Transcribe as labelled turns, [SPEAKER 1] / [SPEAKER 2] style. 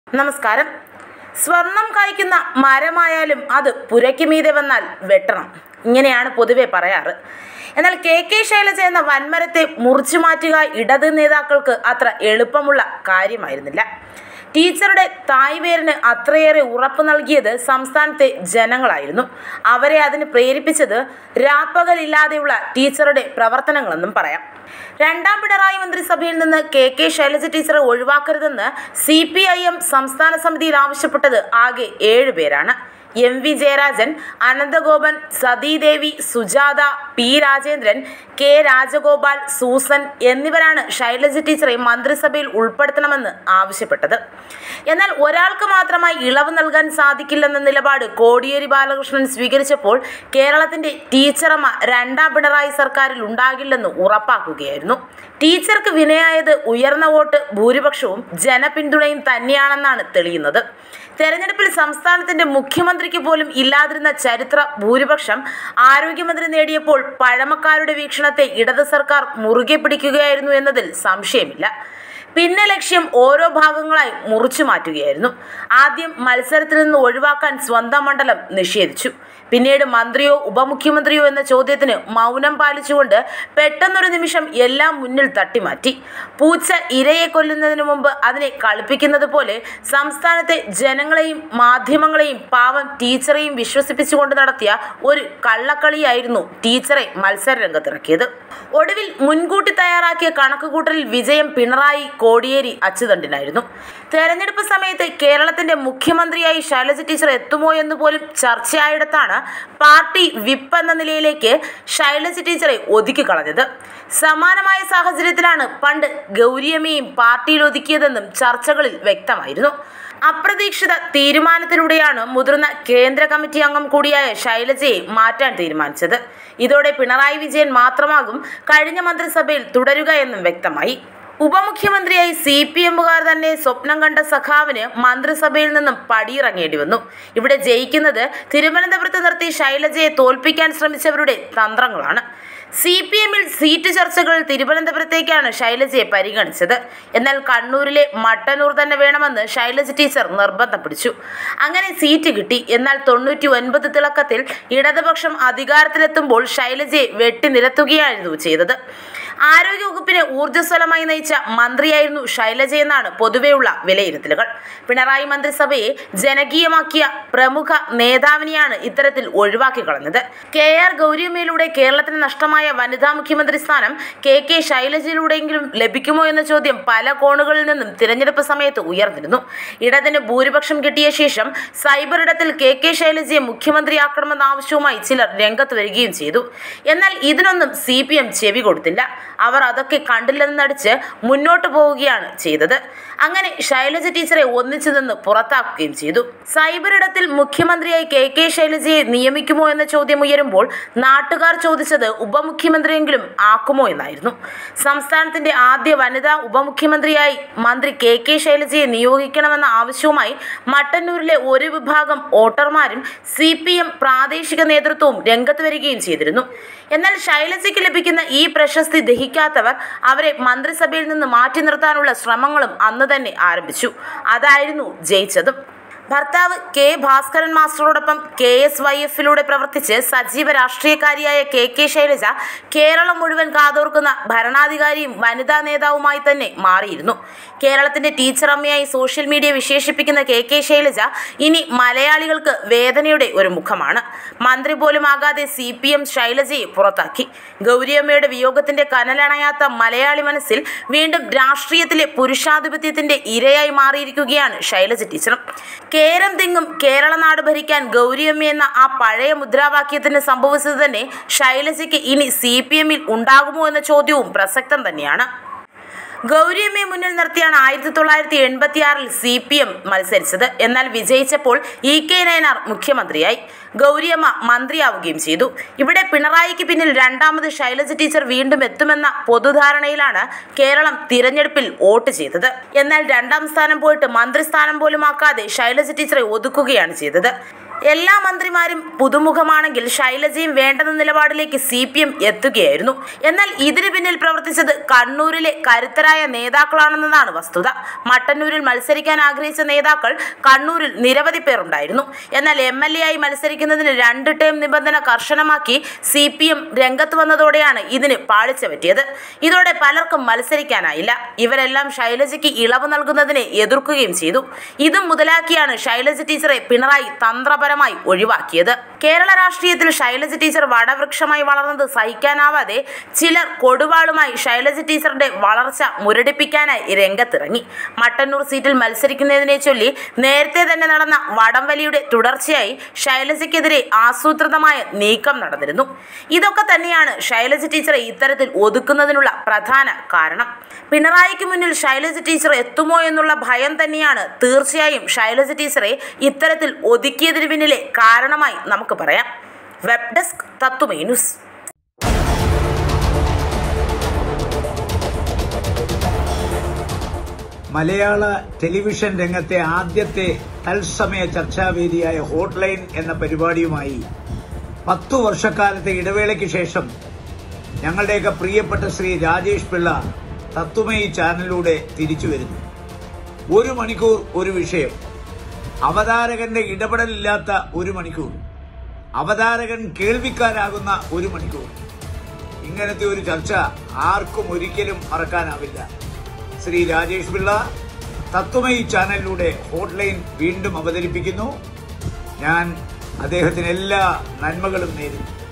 [SPEAKER 1] നമസ്കാരം സ്വർണം കായ്ക്കുന്ന മരമായാലും അത് പുരയ്ക്ക് മീതെ വന്നാൽ വെട്ടണം ഇങ്ങനെയാണ് പൊതുവെ പറയാറ് എന്നാൽ കെ കെ ശൈലജ എന്ന വൻമരത്തെ മുറിച്ചു മാറ്റുക ഇടത് നേതാക്കൾക്ക് അത്ര എളുപ്പമുള്ള കാര്യമായിരുന്നില്ല ടീച്ചറുടെ തായ്വേരിന് അത്രയേറെ ഉറപ്പ് നൽകിയത് സംസ്ഥാനത്തെ ജനങ്ങളായിരുന്നു അവരെ അതിന് പ്രേരിപ്പിച്ചത് രാപ്പകലില്ലാതെയുള്ള ടീച്ചറുടെ പ്രവർത്തനങ്ങളെന്നും പറയാം രണ്ടാം പിണറായി മന്ത്രിസഭയിൽ നിന്ന് കെ കെ ശൈലജ ടീച്ചറെ ഒഴിവാക്കരുതെന്ന് സി പി ഐ എം സംസ്ഥാന സമിതിയിൽ ആവശ്യപ്പെട്ടത് ആകെ ഏഴുപേരാണ് M V Jayarajan Ananthagopan Sathidevi Sujatha P Rajendran K Rajagopal Susan എന്നിവരാണ് ശൈലജ ടീച്ചറെ മന്ത്രിസഭയിൽ ഉൾപ്പെടുത്തണമെന്ന് ആവശ്യപ്പെട്ടത് എന്നാൽ ഒരാൾക്ക് മാത്രമായി ഇളവ് നൽകാൻ സാധിക്കില്ലെന്ന നിലപാട് കോടിയേരി ബാലകൃഷ്ണൻ സ്വീകരിച്ചപ്പോൾ കേരളത്തിന്റെ ടീച്ചറമ്മ രണ്ടാം പിണറായി സർക്കാരിൽ ഉണ്ടാകില്ലെന്ന് ഉറപ്പാക്കുകയായിരുന്നു ടീച്ചർക്ക് വിനയായത് ഉയർന്ന വോട്ട് ഭൂരിപക്ഷവും ജനപിന്തുണയും തന്നെയാണെന്നാണ് തെളിയുന്നത് തെരഞ്ഞെടുപ്പിൽ സംസ്ഥാനത്തിന്റെ മുഖ്യമന്ത്രിക്ക് പോലും ഇല്ലാതിരുന്ന ചരിത്ര ഭൂരിപക്ഷം ആരോഗ്യമന്ത്രി നേടിയപ്പോൾ പഴമക്കാരുടെ വീക്ഷണത്തെ ഇടത് സർക്കാർ മുറുകെ പിടിക്കുകയായിരുന്നു എന്നതിൽ സംശയമില്ല പിന്നെ ലക്ഷ്യം ഓരോ ഭാഗങ്ങളായി മുറിച്ചു മാറ്റുകയായിരുന്നു ആദ്യം മത്സരത്തിൽ നിന്ന് ഒഴിവാക്കാൻ സ്വന്തം മണ്ഡലം നിഷേധിച്ചു പിന്നീട് മന്ത്രിയോ ഉപമുഖ്യമന്ത്രിയോ എന്ന ചോദ്യത്തിന് മൗനം പാലിച്ചുകൊണ്ട് പെട്ടെന്നൊരു നിമിഷം എല്ലാം മുന്നിൽ തട്ടിമാറ്റി പൂച്ച ഇരയെ കൊല്ലുന്നതിന് മുമ്പ് അതിനെ കളിപ്പിക്കുന്നത് പോലെ സംസ്ഥാനത്തെ ജനങ്ങളെയും മാധ്യമങ്ങളെയും പാവം ടീച്ചറെയും വിശ്വസിപ്പിച്ചുകൊണ്ട് നടത്തിയ ഒരു കള്ളക്കളിയായിരുന്നു ടീച്ചറെ മത്സര രംഗത്തിറക്കിയത് ഒടുവിൽ മുൻകൂട്ടി തയ്യാറാക്കിയ കണക്കുകൂട്ടലിൽ വിജയം പിണറായി കോടിയേരി അച്ചുതണ്ടിനായിരുന്നു തെരഞ്ഞെടുപ്പ് സമയത്ത് കേരളത്തിന്റെ മുഖ്യമന്ത്രിയായി ശൈലജ ടീച്ചർ എത്തുമോ എന്ന് പോലും ചർച്ചയായിടത്താണ് പാർട്ടി വിപ്പ് എന്ന നിലയിലേക്ക് ശൈലജ ടീച്ചറെ ഒതുക്കി കളഞ്ഞത് സമാനമായ സാഹചര്യത്തിലാണ് പണ്ട് ഗൗരിയമ്മയും പാർട്ടിയിൽ ഒതുക്കിയതെന്നും ചർച്ചകളിൽ വ്യക്തമായിരുന്നു അപ്രതീക്ഷിത തീരുമാനത്തിലൂടെയാണ് മുതിർന്ന കേന്ദ്ര കമ്മിറ്റി അംഗം കൂടിയായ ശൈലജയെ മാറ്റാൻ തീരുമാനിച്ചത് ഇതോടെ പിണറായി വിജയൻ മാത്രമാകും കഴിഞ്ഞ മന്ത്രിസഭയിൽ തുടരുക എന്നും വ്യക്തമായി ഉപമുഖ്യമന്ത്രിയായി സി പി എമ്മുകാർ തന്നെ സ്വപ്നം കണ്ട സഖാവിന് മന്ത്രിസഭയിൽ നിന്നും പടിയിറങ്ങേണ്ടി വന്നു ഇവിടെ ജയിക്കുന്നത് തിരുവനന്തപുരത്ത് നിർത്തി ശൈലജയെ തോൽപ്പിക്കാൻ ശ്രമിച്ചവരുടെ തന്ത്രങ്ങളാണ് സി പി എമ്മിൽ സീറ്റ് ചർച്ചകളിൽ തിരുവനന്തപുരത്തേക്കാണ് ശൈലജയെ പരിഗണിച്ചത് എന്നാൽ കണ്ണൂരിലെ മട്ടന്നൂർ തന്നെ വേണമെന്ന് ശൈലജ ടീച്ചർ നിർബന്ധം പിടിച്ചു അങ്ങനെ സീറ്റ് കിട്ടി എന്നാൽ തൊണ്ണൂറ്റി ഒൻപത് തിളക്കത്തിൽ ഇടതുപക്ഷം അധികാരത്തിലെത്തുമ്പോൾ ശൈലജയെ വെട്ടിനിരത്തുകയായിരുന്നു ചെയ്തത് ആരോഗ്യവകുപ്പിനെ ഊർജ്ജസ്വലമായി നയിച്ച മന്ത്രിയായിരുന്നു ശൈലജയെന്നാണ് പൊതുവെയുള്ള വിലയിരുത്തലുകൾ പിണറായി മന്ത്രിസഭയെ ജനകീയമാക്കിയ പ്രമുഖ നേതാവിനെയാണ് ഇത്തരത്തിൽ ഒഴിവാക്കി കളഞ്ഞത് കെ ആർ ഗൗരിയമ്മയിലൂടെ കേരളത്തിന് നഷ്ടമായ വനിതാ മുഖ്യമന്ത്രി സ്ഥാനം കെ കെ ശൈലജയിലൂടെയെങ്കിലും ലഭിക്കുമോ എന്ന ചോദ്യം പല കോണുകളിൽ നിന്നും തിരഞ്ഞെടുപ്പ് സമയത്ത് ഉയർന്നിരുന്നു ഇടതിന് ഭൂരിപക്ഷം കിട്ടിയ ശേഷം സൈബർ ഇടത്തിൽ കെ കെ ശൈലജയെ മുഖ്യമന്ത്രിയാക്കണമെന്ന ആവശ്യവുമായി ചിലർ രംഗത്ത് വരികയും ചെയ്തു എന്നാൽ ഇതിനൊന്നും സി പി എം ചെവി കൊടുത്തില്ല അവർ അതൊക്കെ കണ്ടില്ലെന്ന് നടിച്ച് മുന്നോട്ട് പോവുകയാണ് ചെയ്തത് അങ്ങനെ ശൈലജ ടീച്ചറെ ഒന്നിച്ചു നിന്ന് പുറത്താക്കുകയും ചെയ്തു സൈബർ ഇടത്തിൽ മുഖ്യമന്ത്രിയായി കെ കെ ശൈലജയെ നിയമിക്കുമോ എന്ന ചോദ്യം ഉയരുമ്പോൾ നാട്ടുകാർ ചോദിച്ചത് ഉപമുഖ്യമന്ത്രിയെങ്കിലും ആക്കുമോ എന്നായിരുന്നു സംസ്ഥാനത്തിന്റെ ആദ്യ വനിതാ ഉപമുഖ്യമന്ത്രിയായി മന്ത്രി കെ കെ ശൈലജയെ നിയോഗിക്കണമെന്ന ആവശ്യവുമായി മട്ടന്നൂരിലെ ഒരു വിഭാഗം വോട്ടർമാരും സി പി എം പ്രാദേശിക നേതൃത്വവും രംഗത്ത് വരികയും ചെയ്തിരുന്നു എന്നാൽ ശൈലജയ്ക്ക് ലഭിക്കുന്ന ഈ പ്രശസ്തി ദഹിക്കാത്തവർ അവരെ മന്ത്രിസഭയിൽ നിന്ന് മാറ്റി നിർത്താനുള്ള ശ്രമങ്ങളും അന്ന് തന്നെ ആരംഭിച്ചു അതായിരുന്നു ജയിച്ചതും ഭർത്താവ് കെ ഭാസ്കരൻ മാസ്റ്ററോടൊപ്പം കെ എസ് വൈ എഫിലൂടെ പ്രവർത്തിച്ച് സജീവ രാഷ്ട്രീയക്കാരിയായ കെ കെ ശൈലജ കേരളം മുഴുവൻ കാതോർക്കുന്ന ഭരണാധികാരിയും വനിതാ നേതാവുമായി തന്നെ മാറിയിരുന്നു കേരളത്തിന്റെ ടീച്ചർ അമ്മയായി സോഷ്യൽ മീഡിയ വിശേഷിപ്പിക്കുന്ന കെ കെ ശൈലജ ഇനി മലയാളികൾക്ക് വേദനയുടെ ഒരു മുഖമാണ് മന്ത്രി പോലും ആകാതെ സി പി എം ശൈലജയെ പുറത്താക്കി ഗൗരിയമ്മയുടെ വിയോഗത്തിന്റെ കനലണയാത്ത മലയാളി മനസ്സിൽ വീണ്ടും രാഷ്ട്രീയത്തിലെ പുരുഷാധിപത്യത്തിന്റെ ഇരയായി മാറിയിരിക്കുകയാണ് ശൈലജ ടീച്ചറും കേരം തിങ്ങും കേരള നാട് ഭരിക്കാൻ ഗൗരിയമ്മ എന്ന ആ പഴയ മുദ്രാവാക്യത്തിന് സംഭവിച്ചത് തന്നെ ശൈലജയ്ക്ക് ഇനി സി പി എമ്മിൽ ഉണ്ടാകുമോ എന്ന ചോദ്യവും പ്രസക്തം തന്നെയാണ് ഗൗരിയമ്മയെ മുന്നിൽ നിർത്തിയാണ് ആയിരത്തി തൊള്ളായിരത്തി എൺപത്തി ആറിൽ സി പി എം മത്സരിച്ചത് എന്നാൽ വിജയിച്ചപ്പോൾ ഇ കെ നയനാർ മുഖ്യമന്ത്രിയായി ഗൗരിയമ്മ മന്ത്രിയാവുകയും ചെയ്തു ഇവിടെ പിണറായിക്ക് പിന്നിൽ രണ്ടാമത് ശൈലജ ടീച്ചർ വീണ്ടും എത്തുമെന്ന പൊതുധാരണയിലാണ് കേരളം തിരഞ്ഞെടുപ്പിൽ വോട്ട് ചെയ്തത് എന്നാൽ രണ്ടാം സ്ഥാനം പോയിട്ട് മന്ത്രിസ്ഥാനം പോലും ആക്കാതെ ശൈലജ ടീച്ചറെ ഒതുക്കുകയാണ് ചെയ്തത് എല്ലാ മന്ത്രിമാരും പുതുമുഖമാണെങ്കിൽ ശൈലജയും വേണ്ടെന്ന നിലപാടിലേക്ക് സി പി എം എത്തുകയായിരുന്നു എന്നാൽ ഇതിന് പിന്നിൽ പ്രവർത്തിച്ചത് കണ്ണൂരിലെ കരുത്തരായ നേതാക്കളാണെന്നതാണ് വസ്തുത മട്ടന്നൂരിൽ മത്സരിക്കാൻ ആഗ്രഹിച്ച നേതാക്കൾ കണ്ണൂരിൽ നിരവധി പേർ ഉണ്ടായിരുന്നു എന്നാൽ എം എൽ എ ആയി മത്സരിക്കുന്നതിന് രണ്ട് ടേം നിബന്ധന കർശനമാക്കി സി പി എം രംഗത്ത് വന്നതോടെയാണ് ഇതിന് പാളിച്ച പറ്റിയത് ഇതോടെ പലർക്കും മത്സരിക്കാനായില്ല ഇവരെല്ലാം ശൈലജയ്ക്ക് ഇളവ് നൽകുന്നതിനെ എതിർക്കുകയും ചെയ്തു ഇതും മുതലാക്കിയാണ് ശൈലജ ടീച്ചറെ പിണറായി തന്ത്രപരമായി ഒഴിവാക്കിയത് കേരള രാഷ്ട്രീയത്തിൽ ശൈലജ ടീച്ചർ വടവൃക്ഷമായി വളർന്നത് സഹിക്കാനാവാതെ ചിലർ കൊടുവാളുമായി ശൈലജ ടീച്ചറുടെ വളർച്ച മുരടിപ്പിക്കാനായി രംഗത്തിറങ്ങി മട്ടന്നൂർ സീറ്റിൽ മത്സരിക്കുന്നതിനെ ചൊല്ലി നേരത്തെ തന്നെ നടന്ന വടംവലിയുടെ തുടർച്ചയായി ശൈലജയ്ക്കെതിരെ ആസൂത്രിതമായ നീക്കം നടന്നിരുന്നു ഇതൊക്കെ തന്നെയാണ് ശൈലജ ടീച്ചറെ ഇത്തരത്തിൽ ഒതുക്കുന്നതിനുള്ള പ്രധാന കാരണം പിണറായിക്ക് മുന്നിൽ ശൈലജ ടീച്ചർ എത്തുമോ എന്നുള്ള ഭയം തന്നെയാണ് തീർച്ചയായും ശൈലജ ടീച്ചറെ ഇത്തരത്തിൽ ഒതുക്കിയതിന് പിന്നിലെ കാരണമായി നമുക്ക് പറയാം വെബ് ഡെസ്ക് തത്തുമൈ ന്യൂസ്
[SPEAKER 2] മലയാള ടെലിവിഷൻ രംഗത്തെ ആദ്യത്തെ തത്സമയ ചർച്ചാവേദിയായ ഹോട്ട്ലൈൻ എന്ന പരിപാടിയുമായി പത്തു വർഷക്കാലത്തെ ഇടവേളയ്ക്ക് ശേഷം ഞങ്ങളുടെയൊക്കെ പ്രിയപ്പെട്ട ശ്രീ രാജേഷ് പിള്ള തത്വമയി ചാനലിലൂടെ തിരിച്ചു വരുന്നു ഒരു മണിക്കൂർ ഒരു വിഷയം അവതാരകന്റെ ഇടപെടലില്ലാത്ത ഒരു മണിക്കൂർ അവതാരകൻ കേൾവിക്കാരാകുന്ന ഒരു മണിക്കൂർ ഇങ്ങനത്തെ ഒരു ചർച്ച ആർക്കും ഒരിക്കലും മറക്കാനാവില്ല ശ്രീ രാജേഷ് പിള്ള തത്വമയി ചാനലിലൂടെ ഹോട്ട്ലൈൻ വീണ്ടും അവതരിപ്പിക്കുന്നു ഞാൻ അദ്ദേഹത്തിന് എല്ലാ നന്മകളും നേരുന്നു